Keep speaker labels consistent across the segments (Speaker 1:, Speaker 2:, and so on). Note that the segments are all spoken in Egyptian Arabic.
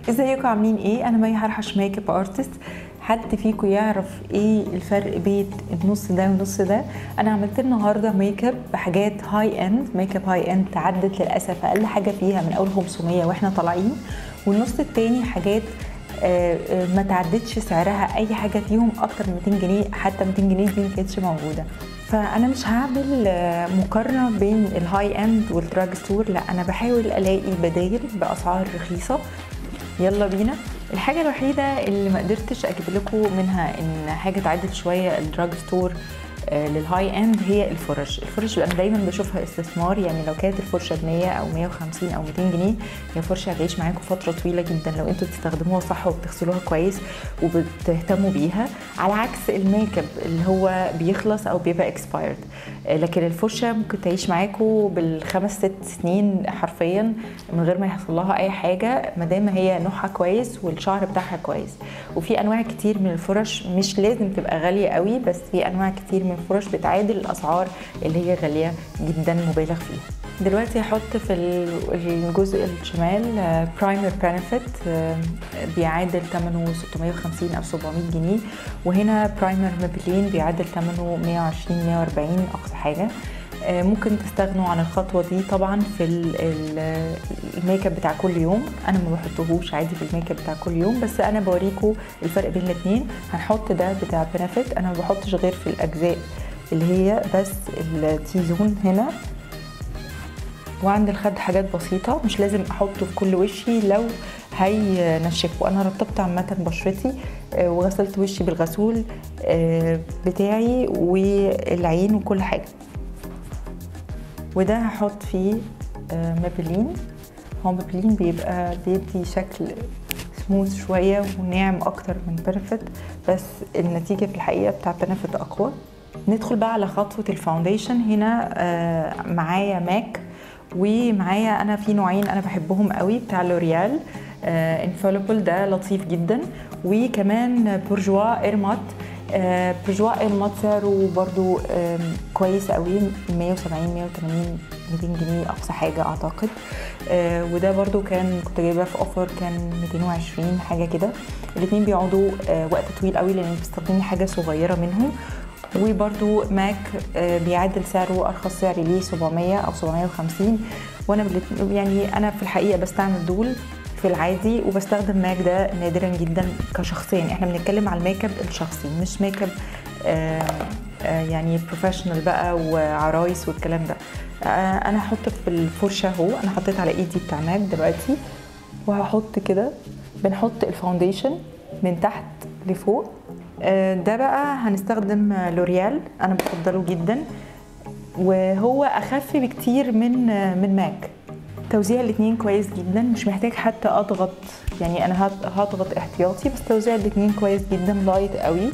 Speaker 1: ازيكم عاملين ايه انا مي حرحش ميك اب ارتست حد فيكم يعرف ايه الفرق بين النص ده والنص ده انا عملت النهارده ميك اب بحاجات هاي اند ميك اب هاي اند تعدت للاسف اقل حاجه فيها من اول 500 واحنا طالعين والنص التاني حاجات آه، آه، ما تعدتش سعرها اي حاجه فيهم اكتر من 200 جنيه حتى 200 جنيه دي ما كانتش موجوده فانا مش هعمل آه، مقارنه بين الهاي اند والدراج ستور لا انا بحاول الاقي بدايل باسعار رخيصه يلا بينا الحاجه الوحيده اللي ما قدرتش اجيب لكم منها ان حاجه تعدل شويه الدراج ستور آه، للهاي اند هي الفرش الفرش انا دايما بشوفها استثمار يعني لو كانت الفرشه ب 100 او 150 او 200 جنيه هي فرشه هتعيش معاكم فتره طويله جدا لو انتوا بتستخدموها صح وبتغسلوها كويس وبتهتموا بيها على عكس الميك اب اللي هو بيخلص او بيبقى اكسبايرد لكن الفرشه ممكن تعيش معاكم بالخمس ست سنين حرفيا من غير ما يحصل لها اي حاجه ما دام هي نوعها كويس والشعر بتاعها كويس وفي انواع كتير من الفرش مش لازم تبقى غاليه قوي بس في انواع كتير من الفرش بتعادل الاسعار اللي هي غاليه جدا مبالغ فيها دلوقتي هحط في ال- الجزء الشمال برايمر بنفيت بيعادل ثمنه 650 او 700 جنيه وهنا برايمر مابلين بيعادل ثمنه 120 140 اقصى حاجه آه، ممكن تستغنوا عن الخطوه دي طبعا في ال- ال- الميك اب بتاع كل يوم انا ما بحطهوش عادي في الميك اب بتاع كل يوم بس انا بوريكم الفرق بين الاثنين هنحط ده بتاع بنفيت انا ما بحطش غير في الاجزاء اللي هي بس التي زون هنا وعند الخد حاجات بسيطة مش لازم أحطه في كل وشي لو هينشفه أنا رطبت عامة بشرتي آه، وغسلت وشي بالغسول آه، بتاعي والعين وكل حاجة وده هحط فيه آه، مابلين هو مابلين بيبقى بيدي شكل سموث شوية وناعم أكتر من بنفيت بس النتيجة في الحقيقة بتاع بنفيت أقوى ندخل بقى على خطوة الفاونديشن هنا آه، معايا ماك ومعايا أنا في نوعين أنا بحبهم قوي بتاع لوريال انفاليبل ده لطيف جدا وكمان بورجوا ايرمات آه، بورجوا ايرمات سعره برضو آم، كويس قوي 170 180 200 جنيه اقصى حاجه اعتقد آه، وده برضو كان كنت جايباه في اوفر كان 220 حاجه كده الاثنين بيقعدوا آه، وقت طويل قوي لان بستخدمي حاجه صغيره منهم وبرضو ماك آه، بيعادل سعره ارخص سعر ليه 700 او 750 وانا بالات- يعني انا في الحقيقه بستعمل دول في العادي وبستخدم ماك ده نادرا جدا كشخصيا احنا بنتكلم على الميك اب الشخصي مش ميك اب آه، آه، يعني بروفيشنال بقى وعرايس والكلام ده آه، انا هحط في الفرشه اهو انا حطيت على ايدي بتاع ماك دلوقتي وهحط كده بنحط الفاونديشن من تحت لفوق آه، ده بقى هنستخدم آه، لوريال انا بفضله جدا وهو اخف بكتير من آه، من ماك توزيع الاتنين كويس جدا مش محتاج حتى اضغط يعني انا هت- هضغط احتياطي بس توزيع الاتنين كويس جدا لايت قوي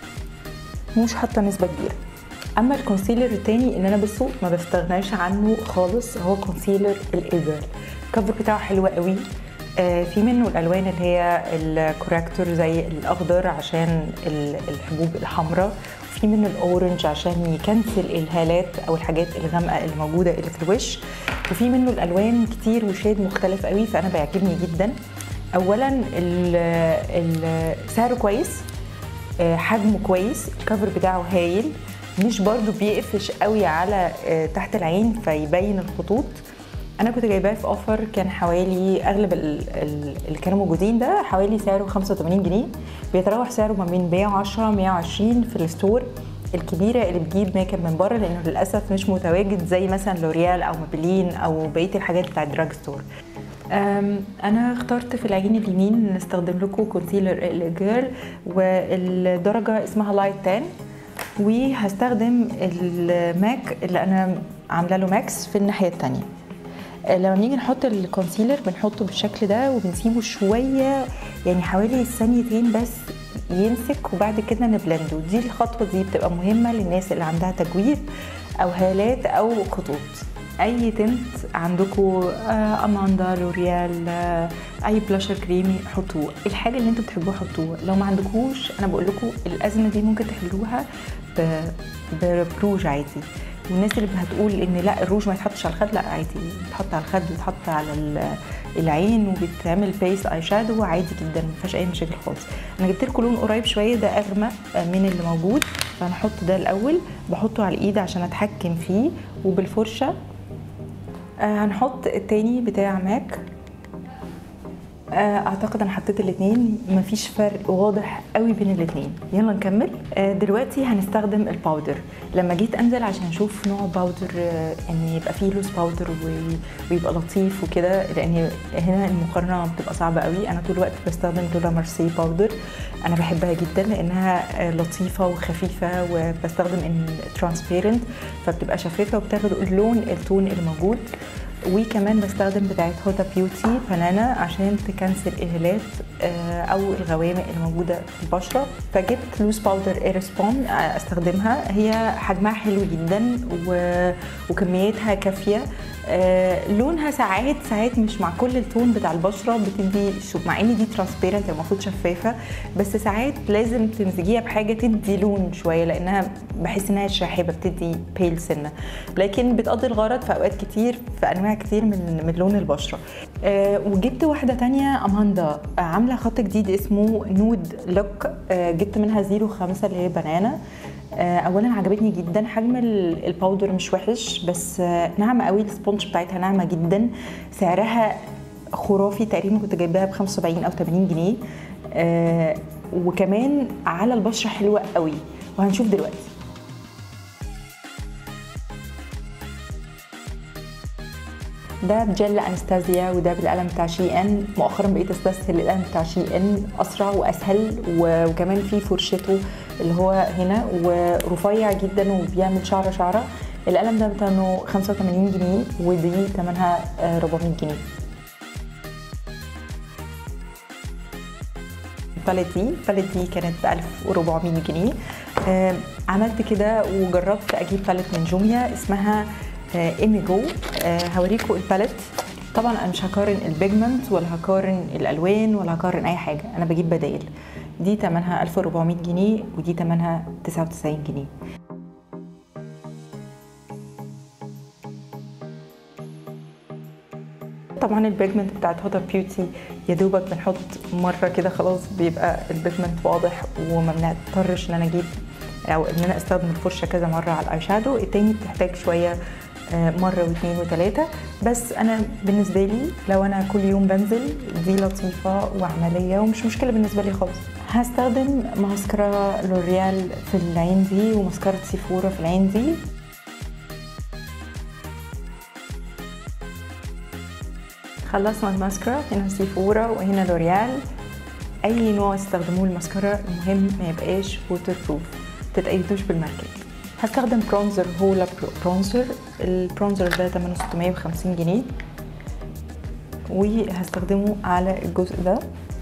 Speaker 1: مش حاطه نسبه كبيره اما الكونسيلر التاني اللي انا بصوا ما بستغناش عنه خالص هو كونسيلر الايجل الكفر بتاعه حلو قوي آه، في منه الالوان اللي هي الكوركتور زي الاخضر عشان ال- الحبوب الحمراء وفي منه الاورنج عشان يكنسل الهالات او الحاجات الغامقه اللي موجوده اللي في الوش وفي منه الالوان كتير وشيد مختلف قوي فانا بيعجبني جدا اولا ال- ال- سعره كويس آه، حجمه كويس الكفر بتاعه هايل مش برضو بيقفش قوي على آه، تحت العين فيبين الخطوط انا كنت جايباه في اوفر كان حوالي اغلب ال- ال- اللي كانوا موجودين ده حوالي سعره 85 جنيه بيتراوح سعره ما بين 110 120 في الستور الكبيره اللي بتجيب ميك اب من بره لانه للاسف مش متواجد زي مثلا لوريال او مابلين او بقيه الحاجات بتاع الدراج ستور أم، انا اخترت في العين اليمين نستخدم لكم كونسيلر الجيرل والدرجه اسمها لايت تان وهستخدم الماك اللي انا عامله له ماكس في الناحيه التانية لما بنيجي نحط الكونسيلر بنحطه بالشكل ده وبنسيبه شويه يعني حوالي ثانيتين بس يمسك وبعد كده نبلنده دي الخطوه دي بتبقى مهمه للناس اللي عندها تجويف او هالات او خطوط اي تنت عندكم آه اماندا لوريال آه اي بلاشر كريمي حطوه الحاجه اللي انتوا بتحبوها حطوها لو ما عندكوش انا بقول لكم الازمه دي ممكن تحلوها ب- بروج عادي والناس اللي هتقول ان لا الروج ما يتحطش على الخد لا عادي يتحط على الخد ويتحط على ال- العين وبيتعمل بيس اي شادو عادي جدا ما فيهاش اي مشاكل خالص انا جبت لكم لون قريب شويه ده اغمق من اللي موجود فهنحط ده الاول بحطه على الايد عشان اتحكم فيه وبالفرشه آه، هنحط التاني بتاع ماك آه، اعتقد انا حطيت الاثنين مفيش فرق واضح قوي بين الاثنين يلا نكمل آه، دلوقتي هنستخدم الباودر لما جيت انزل عشان اشوف نوع باودر آه، ان يبقى فيه لوز باودر وي- ويبقى لطيف وكده لان هنا المقارنه بتبقى صعبه قوي انا طول الوقت بستخدم دولا مارسي باودر انا بحبها جدا لانها آه، لطيفه وخفيفه وبستخدم ان ترانسبيرنت فبتبقى شفافه وبتاخد اللون التون اللي موجود وكمان بستخدم بتاعت هودا بيوتي بنانا عشان تكنسل اهالات آه، او الغوامق اللي موجوده في البشره فجبت لوز باودر ايرسبون استخدمها هي حجمها حلو جدا و... وكميتها كافيه آه، لونها ساعات ساعات مش مع كل التون بتاع البشره بتدي شو مع ان دي ترانسبيرنت المفروض شفافه بس ساعات لازم تمزجيها بحاجه تدي لون شويه لانها بحس انها شاحبه بتدي بيل سنه لكن بتقضي الغرض في اوقات كتير في انواع كتير من من لون البشره آه وجبت واحده تانية اماندا آه عامله خط جديد اسمه نود لوك آه جبت منها 05 اللي هي بنانا آه، اولا عجبتني جدا حجم ال- الباودر مش وحش بس آه، ناعمه قوي السبونج بتاعتها ناعمه جدا سعرها خرافي تقريبا كنت جايباها ب 75 او 80 جنيه آه، وكمان على البشره حلوه قوي وهنشوف دلوقتي ده بجل انستازيا وده بالقلم بتاع شي ان مؤخرا بقيت استسهل القلم بتاع شي ان اسرع واسهل و- وكمان في فرشته اللي هو هنا ورفيع جدا وبيعمل شعره شعره القلم ده بتاعه 85 جنيه ودي ثمنها 400 جنيه الباليت دي الباليت دي كانت ب 1400 جنيه آه، عملت كده وجربت اجيب باليت من جوميا اسمها آه، ايميجو آه، هوريكم الباليت طبعا انا مش هقارن البيجمنت ولا هقارن الالوان ولا هقارن اي حاجه انا بجيب بدائل دي تمنها 1400 جنيه ودي تمنها 99 جنيه طبعا البيجمنت بتاعت هودا بيوتي يا دوبك بنحط مره كده خلاص بيبقى البيجمنت واضح وما بنضطرش ان انا اجيب او ان انا استخدم الفرشه كذا مره على الاي شادو التاني بتحتاج شويه آه، مره واثنين وثلاثه بس انا بالنسبه لي لو انا كل يوم بنزل دي لطيفه وعمليه ومش مشكله بالنسبه لي خالص هستخدم ماسكارا لوريال في العين دي وماسكارا سيفورا في العين دي خلصنا الماسكارا هنا سيفورا وهنا لوريال اي نوع استخدموه الماسكارا المهم ما يبقاش ووتر بروف تتأيدوش بالماركت هستخدم برونزر هولا برونزر البرونزر ده ثمنه 650 جنيه وهستخدمه على الجزء ده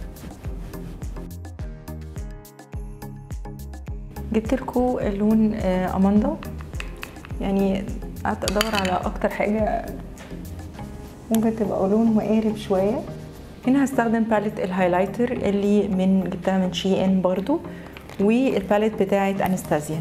Speaker 1: جبت لكم لون آه، اماندا يعني قعدت ادور على اكتر حاجه ممكن تبقى لون مقارب شويه هنا هستخدم باليت الهايلايتر اللي من جبتها من شي ان برضو والباليت بتاعت انستازيا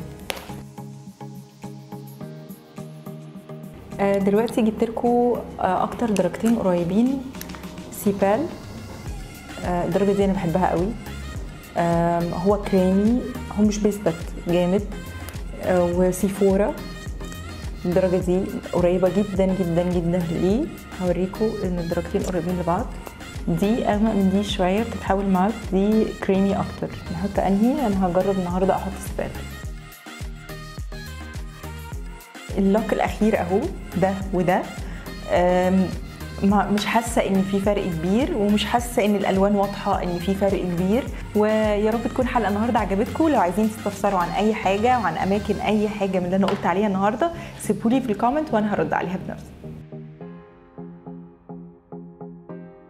Speaker 1: آه، دلوقتي جبت لكم اكتر درجتين قريبين سيبال آه، الدرجه دي انا بحبها قوي آم، هو كريمي هو مش بيثبت جامد آه، وسيفورا الدرجه دي قريبه جدا جدا جدا ليه هوريكم ان الدرجتين قريبين لبعض دي اغمق من دي شويه بتتحول معاك دي كريمي اكتر نحط انهي انا هجرب النهارده احط سبال اللوك الاخير اهو ده وده أم، ما مش حاسه ان في فرق كبير ومش حاسه ان الالوان واضحه ان في فرق كبير ويا رب تكون حلقه النهارده عجبتكم لو عايزين تستفسروا عن اي حاجه وعن اماكن اي حاجه من اللي انا قلت عليها النهارده سيبولي في الكومنت وانا هرد عليها بنفسي